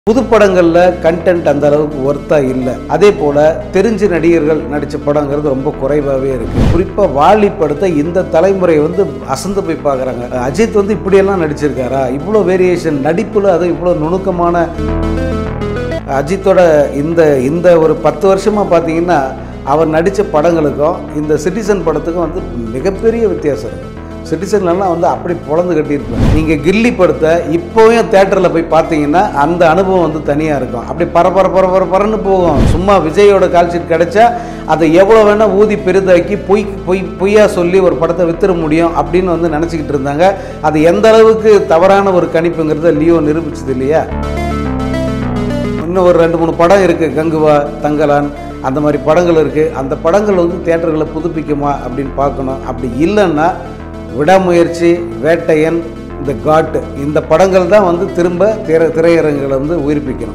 புது படங்களில் கண்டென்ட் அந்த அளவுக்கு ஒர்த்தாக இல்லை அதே போல் தெரிஞ்ச நடிகர்கள் நடித்த படங்கிறது ரொம்ப குறைவாகவே இருக்குது குறிப்பாக வாலி படத்தை இந்த தலைமுறை வந்து அசந்து போய் பார்க்குறாங்க அஜித் வந்து இப்படியெல்லாம் நடிச்சிருக்காரா இவ்வளோ வேரியேஷன் நடிப்பில் அது இவ்வளோ நுணுக்கமான அஜித்தோட இந்த இந்த ஒரு பத்து வருஷமாக பார்த்தீங்கன்னா அவர் நடித்த படங்களுக்கும் இந்த சிட்டிசன் படத்துக்கும் வந்து மிகப்பெரிய வித்தியாசம் இருக்குது சிட்டிசன்லாம் வந்து அப்படி பொழந்து கட்டியிருப்பேன் நீங்கள் கில்லி படத்தை இப்போவும் தேட்டரில் போய் பார்த்தீங்கன்னா அந்த அனுபவம் வந்து தனியாக இருக்கும் அப்படி பரபர பரபர பரன்னு போகும் சும்மா விஜயோட கால்ஷீட் கிடைச்சா அதை எவ்வளோ வேணால் ஊதி பெரிதாக்கி பொய் பொய் பொய்யா சொல்லி ஒரு படத்தை வித்துற முடியும் அப்படின்னு வந்து நினச்சிக்கிட்டு இருந்தாங்க அது எந்த அளவுக்கு தவறான ஒரு கணிப்புங்கிறத லியோ நிரூபிச்சது இல்லையா இன்னும் ஒரு ரெண்டு மூணு படம் இருக்குது கங்குவா தங்கலான் அந்த மாதிரி படங்கள் இருக்குது அந்த படங்கள் வந்து தேட்டர்களை புதுப்பிக்குமா அப்படின்னு பார்க்கணும் அப்படி இல்லைன்னா விடாமுயற்சி வேட்டையன் இந்த காட்டு இந்த படங்கள் தான் வந்து திரும்ப திரை திரையரங்குகளை வந்து உயிர்ப்பிக்கணும்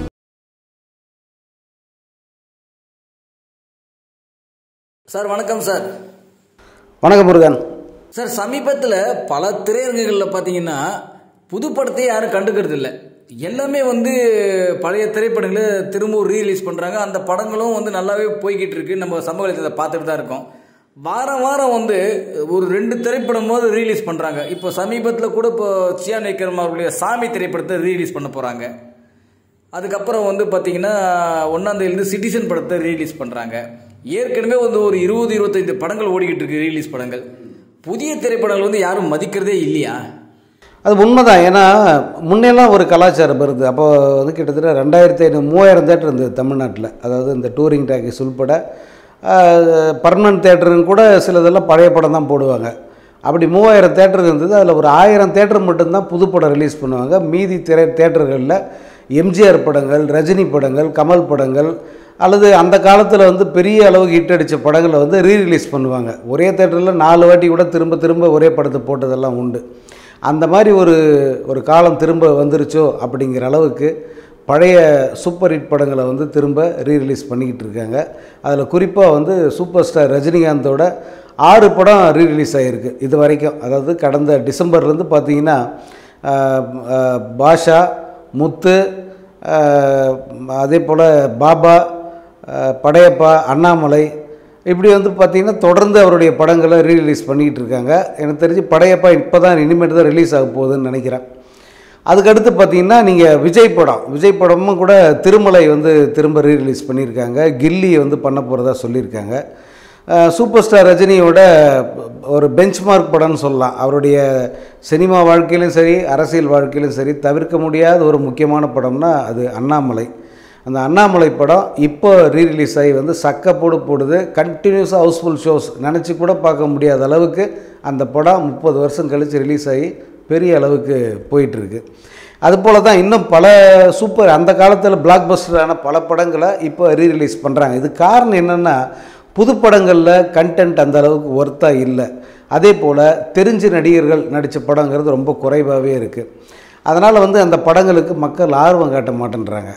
சார் வணக்கம் சார் வணக்கம் முருகன் சார் சமீபத்தில் பல திரையரங்குகளில் பார்த்தீங்கன்னா புது படத்தையே யாரும் கண்டுக்கிறது இல்லை எல்லாமே வந்து பழைய திரைப்படங்களை திரும்ப ரீரிலீஸ் பண்ணுறாங்க அந்த படங்களும் வந்து நல்லாவே போய்கிட்டு இருக்கு நம்ம சமூக வலைத்தளத்தை பார்த்துட்டு தான் இருக்கோம் வாரம் வாரம் வந்து ஒரு ரெண்டு திரைப்படமாவது ரீலீஸ் பண்ணுறாங்க இப்போ சமீபத்தில் கூட இப்போ சியான் விக்ரம் அவர்களுடைய சாமி திரைப்படத்தை ரீலீஸ் பண்ண போகிறாங்க அதுக்கப்புறம் வந்து பார்த்தீங்கன்னா ஒன்றாந்தேதியிலேருந்து சிட்டிசன் படத்தை ரிலீஸ் பண்ணுறாங்க ஏற்கனவே வந்து ஒரு இருபது இருபத்தைந்து படங்கள் ஓடிக்கிட்டு இருக்கு ரிலீஸ் படங்கள் புதிய திரைப்படங்கள் வந்து யாரும் மதிக்கிறதே இல்லையா அது உண்மைதான் ஏன்னா முன்னெல்லாம் ஒரு கலாச்சாரம் வருது அப்போ வந்து கிட்டத்தட்ட ரெண்டாயிரத்தி ஐநூறு மூவாயிரம் தேட்டர் இருந்தது தமிழ்நாட்டில் அதாவது இந்த டூரிங் டாக்கீஸ் உள்பட பர்மனன்ட் தேட்டருங்க கூட சிலதெல்லாம் பழைய படம் தான் போடுவாங்க அப்படி மூவாயிரம் தேட்டர் இருந்தது அதில் ஒரு ஆயிரம் தேட்டர் மட்டும்தான் புது படம் ரிலீஸ் பண்ணுவாங்க மீதி திரை தேட்டர்களில் எம்ஜிஆர் படங்கள் ரஜினி படங்கள் கமல் படங்கள் அல்லது அந்த காலத்தில் வந்து பெரிய அளவுக்கு ஹிட் அடித்த படங்களை வந்து ரீரிலீஸ் பண்ணுவாங்க ஒரே தேட்டரில் நாலு வாட்டி கூட திரும்ப திரும்ப ஒரே படத்தை போட்டதெல்லாம் உண்டு அந்த மாதிரி ஒரு ஒரு காலம் திரும்ப வந்துருச்சோ அப்படிங்கிற அளவுக்கு பழைய சூப்பர் ஹிட் படங்களை வந்து திரும்ப ரீரிலீஸ் பண்ணிக்கிட்டு இருக்காங்க அதில் குறிப்பாக வந்து சூப்பர் ஸ்டார் ரஜினிகாந்தோட ஆறு படம் ரீரிலீஸ் ஆகிருக்கு இது வரைக்கும் அதாவது கடந்த டிசம்பர்லேருந்து பார்த்தீங்கன்னா ஆஹ், ஆஹ், பாஷா முத்து ஆஹ், அதே போல் பாபா ஆஹ், படையப்பா அண்ணாமலை இப்படி வந்து பார்த்திங்கன்னா தொடர்ந்து அவருடைய படங்களை ரீரிலீஸ் பண்ணிக்கிட்டு இருக்காங்க எனக்கு தெரிஞ்சு படையப்பா இப்போ தான் இனிமேட்டு தான் ரிலீஸ் ஆக போகுதுன்னு நினைக்கிறேன் அதுக்கடுத்து பார்த்தீங்கன்னா நீங்கள் விஜய் படம் விஜய் படமும் கூட திருமலை வந்து திரும்ப ரீரிலீஸ் பண்ணியிருக்காங்க கில்லி வந்து பண்ண போகிறதா சொல்லியிருக்காங்க அஹ் சூப்பர் ஸ்டார் ரஜினியோட ஒரு பெஞ்ச்மார்க் படம்னு சொல்லலாம் அவருடைய சினிமா வாழ்க்கையிலும் சரி அரசியல் வாழ்க்கையிலும் சரி தவிர்க்க முடியாத ஒரு முக்கியமான படம்னா அது அண்ணாமலை அந்த அண்ணாமலை படம் இப்போ ரீரிலீஸ் ஆகி வந்து சக்க போடு போடுது கண்டினியூஸாக ஹவுஸ்ஃபுல் ஷோஸ் நினச்சி கூட பார்க்க முடியாத அளவுக்கு அந்த படம் முப்பது வருஷம் கழித்து ரிலீஸ் ஆகி பெரிய அளவுக்கு போயிட்டுருக்கு அதுபோல் தான் இன்னும் பல சூப்பர் அந்த காலத்தில் பிளாக் பஸ்டரான பல படங்களை இப்போ ரீரிலீஸ் பண்ணுறாங்க இது காரணம் என்னென்னா புது படங்களில் கண்டென்ட் அந்த அளவுக்கு ஒர்த்தாக இல்லை அதே போல் தெரிஞ்ச நடிகர்கள் நடித்த படங்கிறது ரொம்ப குறைவாகவே இருக்குது அதனால் வந்து அந்த படங்களுக்கு மக்கள் ஆர்வம் காட்ட மாட்டேன்றாங்க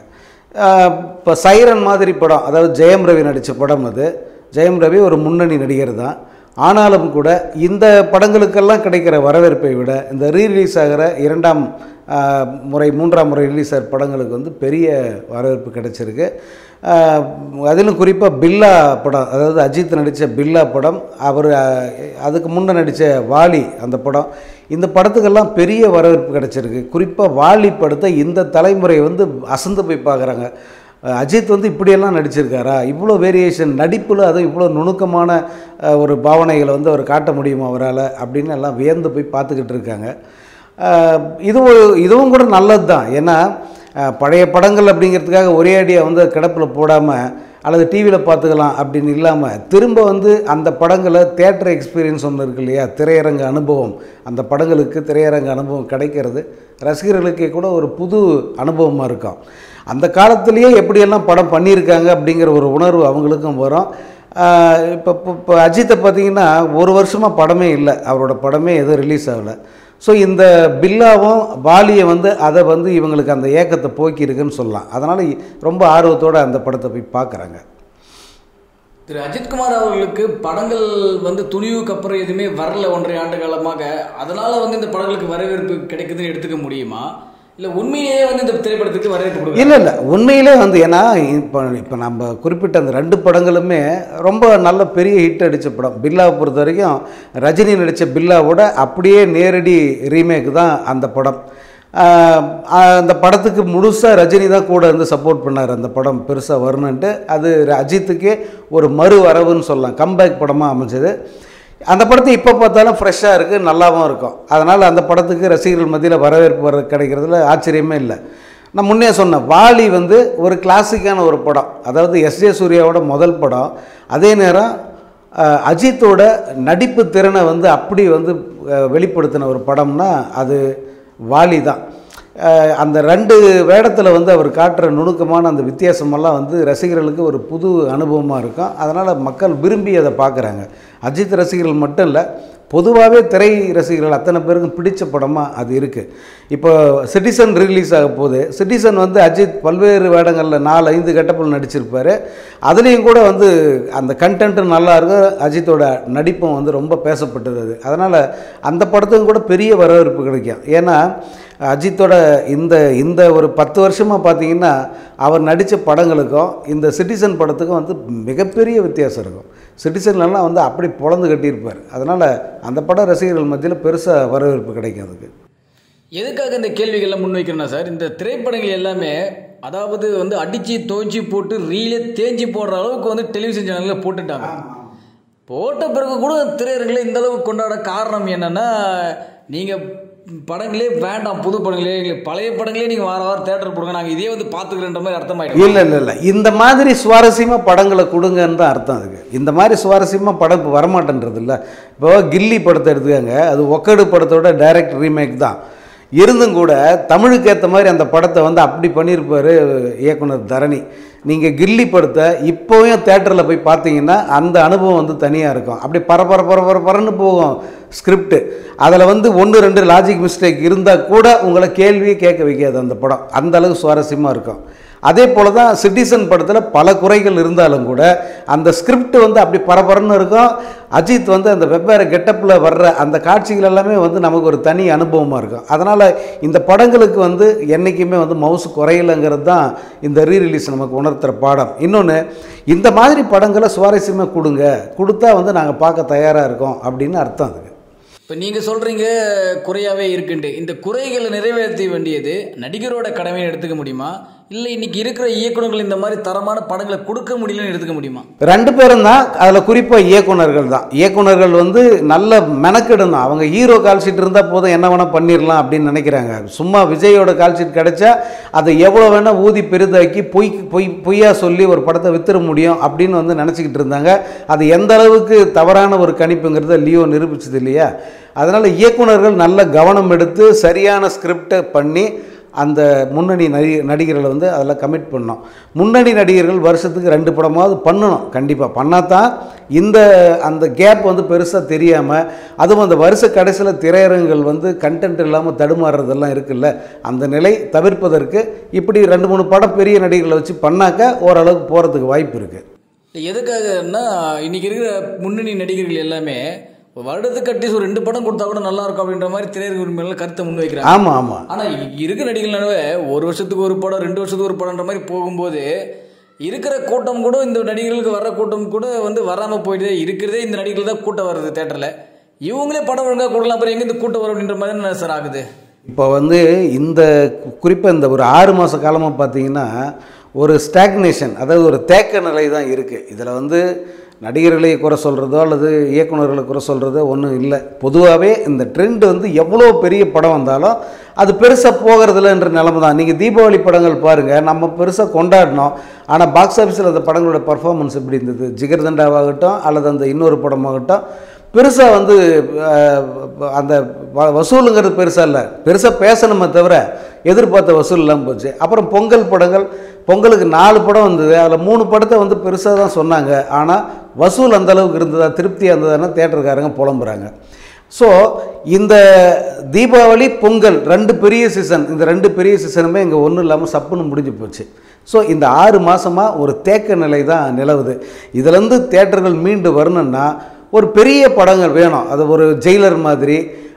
இப்போ சைரன் மாதிரி படம் அதாவது ஜெயம் ரவி நடித்த படம் அது ஜெயம் ரவி ஒரு முன்னணி நடிகர் தான் ஆனாலும் கூட இந்த படங்களுக்கெல்லாம் கிடைக்கிற வரவேற்பை விட இந்த ரீரிலீஸ் ஆகிற இரண்டாம் ஆஹ், முறை மூன்றாம் முறை ரிலீஸ் ஆகிற படங்களுக்கு வந்து பெரிய வரவேற்பு கிடைச்சிருக்கு ஆஹ், அதிலும் குறிப்பாக பில்லா படம் அதாவது அஜித் நடித்த பில்லா படம் அவர் ஆஹ், அதுக்கு முன்னே நடித்த வாலி அந்த படம் இந்த படத்துக்கெல்லாம் பெரிய வரவேற்பு கிடைச்சிருக்கு குறிப்பாக வாலி படத்தை இந்த தலைமுறை வந்து அசந்து போய் பார்க்குறாங்க அஜித் வந்து இப்படியெல்லாம் நடிச்சிருக்காரா இவ்வளோ வேரியேஷன் நடிப்பில் அதுவும் இவ்வளோ நுணுக்கமான அஹ், ஒரு பாவனைகளை வந்து அவர் காட்ட முடியுமா அவரால் அப்படின்னு எல்லாம் வியந்து போய் பார்த்துக்கிட்டு இருக்காங்க அஹ், இது ஒரு இதுவும் கூட நல்லது தான் ஏன்னா அஹ், பழைய படங்கள் அப்படிங்கிறதுக்காக ஒரே அடியாக வந்து கிடப்பில் போடாமல் அல்லது டிவியில் பார்த்துக்கலாம் அப்படின்னு இல்லாமல் திரும்ப வந்து அந்த படங்களை தேட்டர் எக்ஸ்பீரியன்ஸ் ஒன்று இருக்கு இல்லையா திரையரங்க அனுபவம் அந்த படங்களுக்கு திரையரங்க அனுபவம் கிடைக்கிறது ரசிகர்களுக்கே கூட ஒரு புது அனுபவமாக இருக்கும் அந்த காலத்திலேயே எப்படியெல்லாம் படம் பண்ணியிருக்காங்க அப்படிங்கிற ஒரு உணர்வு அவங்களுக்கும் வரும் இப்போ இப்போ அஜித்தை பார்த்தீங்கன்னா ஒரு வருஷமாக படமே இல்லை அவரோட படமே எதுவும் ரிலீஸ் ஆகலை ஸோ இந்த பில்லாவும் வாலியை வந்து அதை வந்து இவங்களுக்கு அந்த ஏக்கத்தை போக்கி இருக்குன்னு சொல்லலாம் அதனால் ரொம்ப ஆர்வத்தோடு அந்த படத்தை போய் பார்க்குறாங்க திரு அஜித்குமார் அவர்களுக்கு படங்கள் வந்து துணிவுக்கு அப்புறம் எதுவுமே வரல ஒன்றரை ஆண்டு காலமாக அதனால வந்து இந்த படங்களுக்கு வரவேற்பு கிடைக்குதுன்னு எடுத்துக்க முடியுமா இல்ல உண்மையிலேயே வந்து இந்த திரைப்படத்துக்கு வரவேற்பு கொடுக்குறாங்க இல்லை இல்லை உண்மையிலே வந்து ஏன்னா இப்போ இப்போ நம்ம குறிப்பிட்ட அந்த ரெண்டு படங்களுமே ரொம்ப நல்ல பெரிய ஹிட் அடித்த படம் பில்லாவை பொறுத்த வரைக்கும் ரஜினி நடித்த பில்லாவோட அப்படியே நேரடி ரீமேக் தான் அந்த படம் ஆஹ் அந்த படத்துக்கு முழுசாக ரஜினி தான் கூட இருந்து சப்போர்ட் பண்ணார் அந்த படம் பெருசாக வரணுன்ட்டு அது அஜித்துக்கே ஒரு மறு வரவுன்னு சொல்லலாம் கம்பேக் படமாக அமைஞ்சது அந்த படத்தை இப்போ பார்த்தாலும் ஃப்ரெஷ்ஷாக இருக்குது நல்லாவும் இருக்கும் அதனால் அந்த படத்துக்கு ரசிகர்கள் மத்தியில் வரவேற்பு வர கிடைக்கிறதுல ஆச்சரியமே இல்லை நான் முன்னே சொன்னேன் வாலி வந்து ஒரு கிளாசிக்கான ஒரு படம் அதாவது எஸ் ஜே சூர்யாவோட முதல் படம் அதே நேரம் அஹ், அஜித்தோட நடிப்பு திறனை வந்து அப்படி வந்து அஹ், வெளிப்படுத்தின ஒரு படம்னா அது வாலி தான் அஹ், அந்த ரெண்டு வேடத்தில் வந்து அவர் காட்டுற நுணுக்கமான அந்த வித்தியாசமெல்லாம் வந்து ரசிகர்களுக்கு ஒரு புது அனுபவமாக இருக்கும் அதனால் மக்கள் விரும்பி அதை பார்க்குறாங்க அஜித் ரசிகர்கள் மட்டும் இல்லை பொதுவாகவே திரை ரசிகர்கள் அத்தனை பேருக்கும் பிடிச்ச படமாக அது இருக்குது இப்போ சிட்டிசன் ரிலீஸ் ஆக போகுது சிட்டிசன் வந்து அஜித் பல்வேறு வேடங்களில் நாலு ஐந்து கட்டப்பில் நடிச்சிருப்பார் அதுலேயும் கூட வந்து அந்த கண்டென்ட்டும் நல்லா இருக்கும் அஜித்தோட நடிப்பும் வந்து ரொம்ப பேசப்பட்டது அது அதனால் அந்த படத்துக்கும் கூட பெரிய வரவேற்பு கிடைக்கும் ஏன்னா அஜித்தோட இந்த இந்த ஒரு பத்து வருஷமாக பார்த்தீங்கன்னா அவர் நடித்த படங்களுக்கும் இந்த சிட்டிசன் படத்துக்கும் வந்து மிகப்பெரிய வித்தியாசம் இருக்கும் சிட்டிசன்லலாம் வந்து அப்படி பொழந்து கட்டியிருப்பார் அதனால் அந்த பட ரசிகர்கள் மத்தியில் பெருசாக வரவேற்பு கிடைக்கும் அதுக்கு எதுக்காக இந்த கேள்விகள்லாம் முன்வைக்கிறேன்னா சார் இந்த திரைப்படங்கள் எல்லாமே அதாவது வந்து அடிச்சு தோஞ்சி போட்டு ரீலே தேஞ்சி போடுற அளவுக்கு வந்து டெலிவிஷன் சேனலில் போட்டுட்டாங்க போட்ட பிறகு கூட திரையரங்களை இந்த அளவுக்கு கொண்டாட காரணம் என்னன்னா நீங்க படங்களே வேண்டாம் புது படங்களே எங்களுக்கு பழைய படங்களே நீங்க வார வாரம் தேட்டர் போடுங்க நாங்க இதே வந்து பாத்துக்கிறன்ற மாதிரி அர்த்தமாயிடும் இல்லை இல்லை இல்லை இந்த மாதிரி சுவாரஸ்யமாக படங்களை கொடுங்கன்னு தான் அர்த்தம் அதுக்கு இந்த மாதிரி சுவாரஸ்யமாக படம் இப்போ வரமாட்டேன்றது இல்லை இப்போ கில்லி படத்தை எடுத்துக்கங்க அது ஒக்கடு படத்தோட டைரக்ட் ரீமேக் தான் இருந்தும் கூட தமிழுக்கு ஏற்ற மாதிரி அந்த படத்தை வந்து அப்படி பண்ணியிருப்பார் இயக்குனர் தரணி நீங்கள் கில்லி படத்தை இப்போவும் தேட்டரில் போய் பார்த்தீங்கன்னா அந்த அனுபவம் வந்து தனியாக இருக்கும் அப்படி பரபர பரபர பரன்னு போகும் ஸ்கிரிப்ட் அதில் வந்து ஒன்று ரெண்டு லாஜிக் மிஸ்டேக் இருந்தால் கூட உங்களை கேள்வியே கேட்க வைக்காது அந்த படம் அந்த அளவுக்கு சுவாரஸ்யமாக இருக்கும் அதே போல் தான் சிட்டிசன் படத்தில் பல குறைகள் இருந்தாலும் கூட அந்த ஸ்கிரிப்ட் வந்து அப்படி பரபரன்னு இருக்கும் அஜித் வந்து அந்த வெவ்வேறு கெட்டப்பில் வர்ற அந்த காட்சிகள் எல்லாமே வந்து நமக்கு ஒரு தனி அனுபவமாக இருக்கும் அதனால் இந்த படங்களுக்கு வந்து என்றைக்குமே வந்து மவுசு குறையலைங்கிறது தான் இந்த ரீ ரிலீஸ் நமக்கு உணர்த்துற பாடம் இன்னொன்று இந்த மாதிரி படங்களை சுவாரஸ்யமாக கொடுங்க கொடுத்தா வந்து நாங்கள் பார்க்க தயாராக இருக்கோம் அப்படின்னு அர்த்தம் அதுக்கு இப்போ நீங்கள் சொல்கிறீங்க குறையாவே இருக்குன்ட்டு இந்த குறைகளை நிறைவேற்ற வேண்டியது நடிகரோட கடமையை எடுத்துக்க முடியுமா இல்லை இன்னைக்கு இருக்கிற இயக்குனர்கள் இந்த மாதிரி தரமான படங்களை கொடுக்க முடியலன்னு எடுத்துக்க முடியுமா ரெண்டு பேரும் தான் அதில் குறிப்பாக இயக்குனர்கள் தான் இயக்குனர்கள் வந்து நல்ல மெனக்கெடணும் அவங்க ஹீரோ கால் ஷீட் இருந்தால் போதும் என்ன வேணால் பண்ணிடலாம் அப்படின்னு நினைக்கிறாங்க சும்மா விஜயோட கால் ஷீட் கிடைச்சா அதை எவ்வளோ வேணால் ஊதி பெரிதாக்கி பொய் பொய் பொய்யா சொல்லி ஒரு படத்தை வித்துற முடியும் அப்படின்னு வந்து நினச்சிக்கிட்டு இருந்தாங்க அது எந்த அளவுக்கு தவறான ஒரு கணிப்புங்கிறத லியோ நிரூபிச்சது இல்லையா அதனால் இயக்குனர்கள் நல்ல கவனம் எடுத்து சரியான ஸ்கிரிப்டை பண்ணி அந்த முன்னணி நடி நடிகர்களை வந்து அதில் கமிட் பண்ணோம் முன்னணி நடிகர்கள் வருஷத்துக்கு ரெண்டு படமாவது பண்ணணும் கண்டிப்பாக பண்ணால் தான் இந்த அந்த கேப் வந்து பெருசாக தெரியாமல் அதுவும் அந்த வருஷ கடைசியில் திரையரங்குகள் வந்து கண்டென்ட் இல்லாமல் தடுமாறுறதெல்லாம் இருக்குல்ல அந்த நிலை தவிர்ப்பதற்கு இப்படி ரெண்டு மூணு படம் பெரிய நடிகர்களை வச்சு பண்ணாக்க ஓரளவுக்கு போகிறதுக்கு வாய்ப்பு இருக்குது எதுக்காகன்னா இன்னைக்கு இருக்கிற முன்னணி நடிகர்கள் எல்லாமே ஒரு வருடத்துக்கு அட்லீஸ்ட் ஒரு ரெண்டு படம் கொடுத்தா கூட நல்லா இருக்கும் அப்படின்ற மாதிரி திரையரங்கு உரிமையாளர் கருத்தை முன்வைக்கிறாங்க ஆமாம் ஆமாம் ஆனா இ- இருக்கிற நடிகர்கள் நடுவே ஒரு வருஷத்துக்கு ஒரு படம் ரெண்டு வருஷத்துக்கு ஒரு படம்ன்ற மாதிரி போகும்போது இருக்கிற கூட்டம் கூட இந்த நடிகர்களுக்கு வர்ற கூட்டம் கூட வந்து வராம போயிட்டு இருக்கிறதே இந்த நடிகர்கள் தான் கூட்டம் வருது தேட்டர்ல இவங்களே படம் ஒழுங்கா கொடுக்கலாம் அப்புறம் எங்க இந்த கூட்டம் வரும் அப்படின்ற மாதிரி தானே சார் ஆகுது இப்போ வந்து இந்த குறிப்பாக இந்த ஒரு ஆறு மாத காலமாக பார்த்தீங்கன்னா ஒரு ஸ்டாக்னேஷன் அதாவது ஒரு தேக்க நிலை தான் இருக்குது இதில் வந்து நடிகர்களை குறை சொல்கிறதோ அல்லது இயக்குனர்களை குறை சொல்கிறதோ ஒன்றும் இல்லை பொதுவாகவே இந்த ட்ரெண்ட் வந்து எவ்வளோ பெரிய படம் வந்தாலும் அது பெருசாக போகிறதில்லன்ற நிலமை தான் நீங்கள் தீபாவளி படங்கள் பாருங்கள் நம்ம பெருசாக கொண்டாடினோம் ஆனால் பாக்ஸ் ஆஃபீஸில் அந்த படங்களோட பர்ஃபார்மன்ஸ் எப்படி இருந்தது ஜிகர்தண்டாவாகட்டும் அல்லது அந்த இன்னொரு படமாகட்டும் பெருசாக வந்து அஹ், அந்த வ- வசூலுங்கிறது பெருசாக இல்லை பெருசாக பேசணுமே தவிர எதிர்பார்த்த வசூல் இல்லாமல் போச்சு அப்புறம் பொங்கல் படங்கள் பொங்கலுக்கு நாலு படம் வந்தது அதில் மூணு படத்தை வந்து பெருசாக தான் சொன்னாங்க ஆனால் வசூல் அந்த அளவுக்கு இருந்ததா திருப்தியாக இருந்ததுன்னா தேட்டருக்காரங்க புலம்புறாங்க ஸோ இந்த தீபாவளி பொங்கல் ரெண்டு பெரிய சீசன் இந்த ரெண்டு பெரிய சீசனுமே இங்கே ஒன்றும் இல்லாமல் சப்புன்னு முடிஞ்சு போச்சு ஸோ இந்த ஆறு மாதமாக ஒரு தேக்க நிலை தான் நிலவுது இதுலேருந்து தேட்டர்கள் மீண்டு வரணும்னா ஒரு பெரிய படங்கள் வேணும் அது ஒரு ஜெயிலர் மாதிரி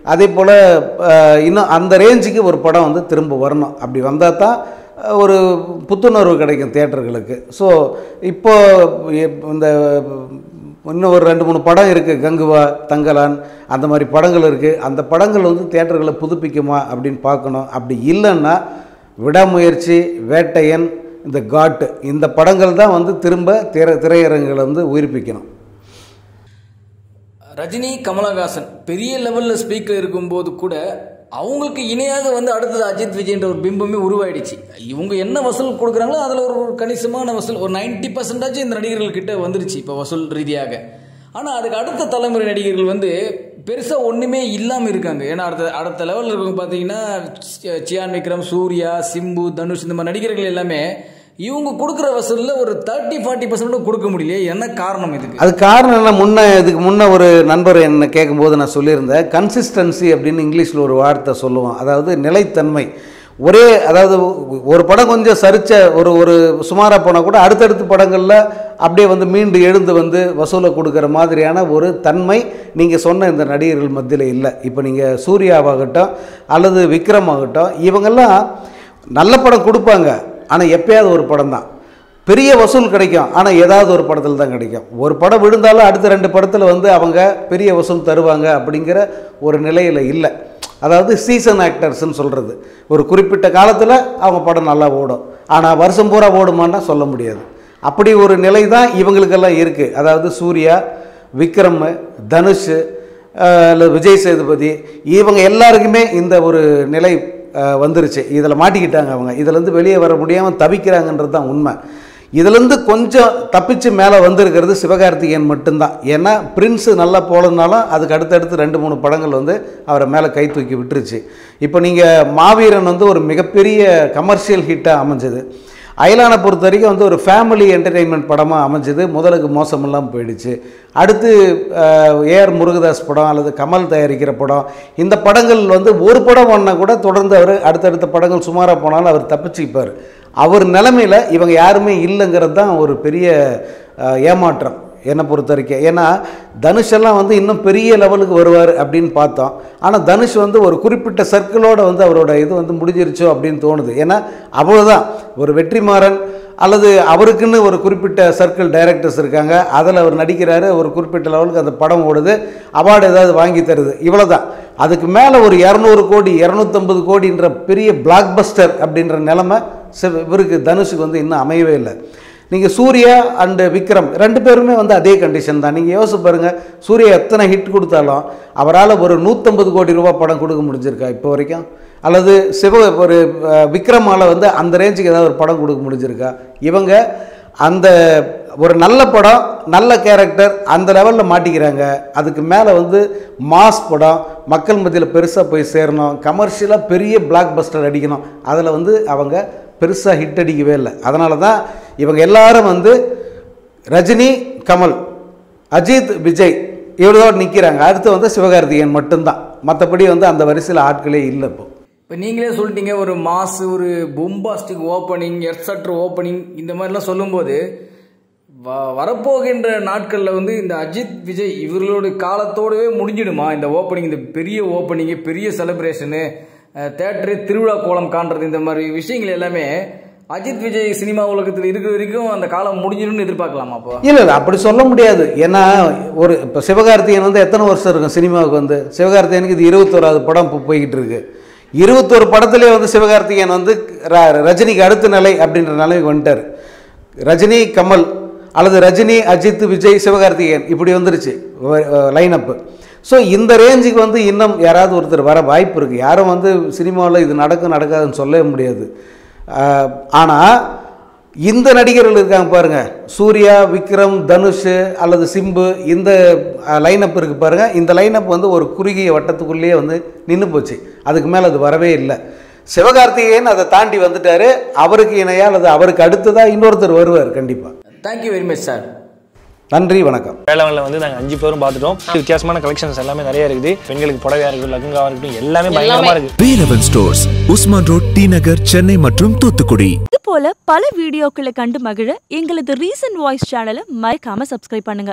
அதே போல் இன்னும் அந்த ரேஞ்சுக்கு ஒரு படம் வந்து திரும்ப வரணும் அப்படி வந்தால் தான் அஹ், ஒரு புத்துணர்வு கிடைக்கும் தியேட்டர்களுக்கு ஸோ இப்போ எப்- இந்த இன்னும் ஒரு ரெண்டு மூணு படம் இருக்குது கங்குவா தங்கலான் அந்த மாதிரி படங்கள் இருக்குது அந்த படங்கள் வந்து தியேட்டர்களை புதுப்பிக்குமா அப்படின்னு பார்க்கணும் அப்படி இல்லைன்னா விடாமுயற்சி வேட்டையன் இந்த காட்டு இந்த படங்கள் தான் வந்து திரும்ப திரை திரையரங்குகளை வந்து உயிர்ப்பிக்கணும் ரஜினி கமலஹாசன் பெரிய லெவலில் ஸ்பீக்கர் இருக்கும்போது கூட அவங்களுக்கு இணையாக வந்து அடுத்தது அஜித் விஜய்ன்ற ஒரு பிம்பமே உருவாயிடுச்சு இவங்க என்ன வசூல் கொடுக்குறாங்களோ அதில் ஒரு ஒரு கணிசமான வசூல் ஒரு நைன்டி பர்சன்டாச்சும் இந்த நடிகர்கள் கிட்ட வந்துருச்சு இப்போ வசூல் ரீதியாக ஆனால் அதுக்கு அடுத்த தலைமுறை நடிகர்கள் வந்து பெருசாக ஒன்றுமே இல்லாமல் இருக்காங்க ஏன்னா அடுத்த அடுத்த லெவலில் இருக்கவங்க பார்த்தீங்கன்னா சி- சியான் விக்ரம் சூர்யா சிம்பு தனுஷ் இந்த மாதிரி நடிகர்கள் எல்லாமே இவங்க கொடுக்குற வசூலில் ஒரு தேர்ட்டி ஃபார்ட்டி பர்சன்ட் கொடுக்க முடியலையே என்ன காரணம் இதுக்கு அது காரணம் என்ன முன்ன இதுக்கு முன்ன ஒரு நண்பர் என்ன கேட்கும்போது நான் சொல்லியிருந்தேன் கன்சிஸ்டன்சி அப்படின்னு இங்கிலீஷில் ஒரு வார்த்தை சொல்லுவோம் அதாவது நிலைத்தன்மை ஒரே அதாவது ஒரு படம் கொஞ்சம் சரிச்ச ஒரு ஒரு சுமாராக போனால் கூட அடுத்தடுத்த படங்களில் அப்படியே வந்து மீண்டு எழுந்து வந்து வசூலை கொடுக்குற மாதிரியான ஒரு தன்மை நீங்கள் சொன்ன இந்த நடிகர்கள் மத்தியில் இல்லை இப்போ நீங்கள் சூர்யாவாகட்டும் அல்லது விக்ரம் ஆகட்டும் இவங்கெல்லாம் நல்ல படம் கொடுப்பாங்க ஆனால் எப்பயாவது ஒரு படம் தான் பெரிய வசூல் கிடைக்கும் ஆனால் ஏதாவது ஒரு படத்தில் தான் கிடைக்கும் ஒரு படம் விழுந்தாலும் அடுத்த ரெண்டு படத்தில் வந்து அவங்க பெரிய வசூல் தருவாங்க அப்படிங்கிற ஒரு நிலையில் இல்லை அதாவது சீசன் ஆக்டர்ஸ்னு சொல்கிறது ஒரு குறிப்பிட்ட காலத்தில் அவங்க படம் நல்லா ஓடும் ஆனால் வருஷம் பூரா ஓடுமான்னா சொல்ல முடியாது அப்படி ஒரு நிலை தான் இவங்களுக்கெல்லாம் இருக்குது அதாவது சூர்யா விக்ரம் தனுஷ் அஹ், அல்லது விஜய் சேதுபதி இவங்க எல்லாருக்குமே இந்த ஒரு நிலை அஹ், வந்துருச்சு இதில் மாட்டிக்கிட்டாங்க அவங்க இதுலேருந்து வெளியே வர முடியாமல் தவிக்கிறாங்கன்றது தான் உண்மை இதுலேருந்து கொஞ்சம் தப்பிச்சு மேலே வந்திருக்கிறது சிவகார்த்திகேயன் மட்டும்தான் ஏன்னா பிரின்ஸு நல்லா போலனாலும் அதுக்கு அடுத்தடுத்து ரெண்டு மூணு படங்கள் வந்து அவரை மேலே கை தூக்கி விட்டுருச்சு இப்போ நீங்கள் மாவீரன் வந்து ஒரு மிகப்பெரிய கமர்ஷியல் ஹிட்டாக அமைஞ்சது அயலானை பொறுத்த வரைக்கும் வந்து ஒரு ஃபேமிலி என்டர்டெயின்மெண்ட் படமாக அமைஞ்சது முதலுக்கு மோசமில்லாமல் போயிடுச்சு அடுத்து ஏஆர் முருகதாஸ் படம் அல்லது கமல் தயாரிக்கிற படம் இந்த படங்கள் வந்து ஒரு படம் ஒன்றா கூட தொடர்ந்து அவர் அடுத்தடுத்த படங்கள் சுமாராக போனாலும் அவர் தப்பிச்சுப்பார் அவர் நிலமையில் இவங்க யாருமே இல்லைங்கிறது தான் ஒரு பெரிய அஹ், ஏமாற்றம் என்னை பொறுத்த வரைக்கும் ஏன்னா தனுஷ் எல்லாம் வந்து இன்னும் பெரிய லெவலுக்கு வருவார் அப்படின்னு பார்த்தோம் ஆனால் தனுஷ் வந்து ஒரு குறிப்பிட்ட சர்க்கிளோட வந்து அவரோட இது வந்து முடிஞ்சிருச்சோ அப்படின்னு தோணுது ஏன்னா அவ்வளோதான் ஒரு வெற்றிமாறன் அல்லது அவருக்குன்னு ஒரு குறிப்பிட்ட சர்க்கிள் டைரக்டர்ஸ் இருக்காங்க அதில் அவர் நடிக்கிறாரு ஒரு குறிப்பிட்ட லெவலுக்கு அந்த படம் ஓடுது அவார்டு ஏதாவது வாங்கி தருது இவ்வளோதான் அதுக்கு மேலே ஒரு இரநூறு கோடி இரநூத்தம்பது கோடின்ற பெரிய பிளாக் பஸ்டர் அப்படின்ற நிலமை சிவ- இவருக்கு தனுஷுக்கு வந்து இன்னும் அமையவே இல்லை நீங்கள் சூர்யா அண்டு விக்ரம் ரெண்டு பேருமே வந்து அதே கண்டிஷன் தான் நீங்கள் யோசிச்சு பாருங்கள் சூர்யா எத்தனை ஹிட் கொடுத்தாலும் அவரால் ஒரு நூற்றம்பது கோடி ரூபாய் படம் கொடுக்க முடிஞ்சிருக்கா இப்போ வரைக்கும் அல்லது சிவ ஒரு அஹ், விக்ரமால வந்து அந்த ரேஞ்சுக்கு ஏதாவது ஒரு படம் கொடுக்க முடிஞ்சிருக்கா இவங்க அந்த ஒரு நல்ல படம் நல்ல கேரக்டர் அந்த லெவலில் மாட்டிக்கிறாங்க அதுக்கு மேலே வந்து மாஸ் படம் மக்கள் மத்தியில் பெருசாக போய் சேரணும் கமர்ஷியலாக பெரிய பிளாக் பஸ்டர் அடிக்கணும் அதில் வந்து அவங்க பெருசாக ஹிட் அடிக்கவே இல்லை அதனால தான் இவங்க எல்லாரும் வந்து ரஜினி கமல் அஜித் விஜய் இவரோடு நிற்கிறாங்க அடுத்து வந்து சிவகார்த்திகேயன் மட்டும்தான் மற்றபடி வந்து அந்த வரிசையில் ஆட்களே இல்லை இப்போ இப்போ நீங்களே சொல்லிட்டீங்க ஒரு மாஸ் ஒரு பொம்பாஸ்டிக் ஓப்பனிங் எர்சட்ரு ஓப்பனிங் இந்த மாதிரிலாம் சொல்லும்போது வ வரப்போகின்ற நாட்களில் வந்து இந்த அஜித் விஜய் இவர்களோட காலத்தோடவே முடிஞ்சிடுமா இந்த ஓப்பனிங் இந்த பெரிய ஓப்பனிங்கு பெரிய செலிப்ரேஷனு தேட்டரு திருவிழா கோலம் காண்றது இந்த மாதிரி விஷயங்கள் எல்லாமே அஜித் விஜய் சினிமா உலகத்தில் இருக்கிற வரைக்கும் அந்த காலம் முடிஞ்சிடும்னு எதிர்பார்க்கலாமா அப்போ இல்லை இல்லை அப்படி சொல்ல முடியாது ஏன்னா ஒரு இப்போ சிவகார்த்திகேயன் வந்து எத்தனை வருஷம் இருக்கும் சினிமாவுக்கு வந்து சிவகார்த்திகேயனுக்கு இது இருபத்தோராது படம் இப்போ போய்கிட்டு இருக்கு இருபத்தோரு படத்துலேயே வந்து சிவகார்த்திகேயன் வந்து ர- ரஜினிக்கு அடுத்த நிலை அப்படின்ற நிலைமைக்கு வந்துட்டார் ரஜினி கமல் அல்லது ரஜினி அஜித் விஜய் சிவகார்த்திகேயன் இப்படி வந்துருச்சு லைன் அப்பு ஸோ இந்த ரேஞ்சுக்கு வந்து இன்னும் யாராவது ஒருத்தர் வர வாய்ப்பு இருக்குது யாரும் வந்து சினிமாவில் இது நடக்கும் நடக்காதுன்னு சொல்லவே முடியாது ஆனால் இந்த நடிகர்கள் இருக்காங்க பாருங்க சூர்யா விக்ரம் தனுஷ் அல்லது சிம்பு இந்த லைனப் இருக்கு பாருங்க இந்த லைனப் வந்து ஒரு குறுகிய வட்டத்துக்குள்ளேயே வந்து நின்று போச்சு அதுக்கு மேலே அது வரவே இல்லை சிவகார்த்திகேயன் அதை தாண்டி வந்துட்டாரு அவருக்கு இணையா அல்லது அவருக்கு அடுத்ததாக இன்னொருத்தர் வருவார் கண்டிப்பாக தேங்க்யூ வெரி மச் சார் நன்றி வணக்கம் வேளாண்ல வந்து நாங்கள் அஞ்சு பேரும் பார்த்துட்டோம் வித்தியாசமான கலெக்ஷன்ஸ் எல்லாமே நிறைய இருக்குது பெண்களுக்கு புடவையா இருக்கட்டும் லகுங்காவா இருக்கட்டும் எல்லாமே பயங்கரமா இருக்கு வேலவன் ஸ்டோர்ஸ் உஸ்மான் ரோட் டி நகர் சென்னை மற்றும் தூத்துக்குடி இது போல பல வீடியோக்களை கண்டு மகிழ எங்களது ரீசன்ட் வாய்ஸ் சேனலை மறக்காம சப்ஸ்கிரைப் பண்ணுங்க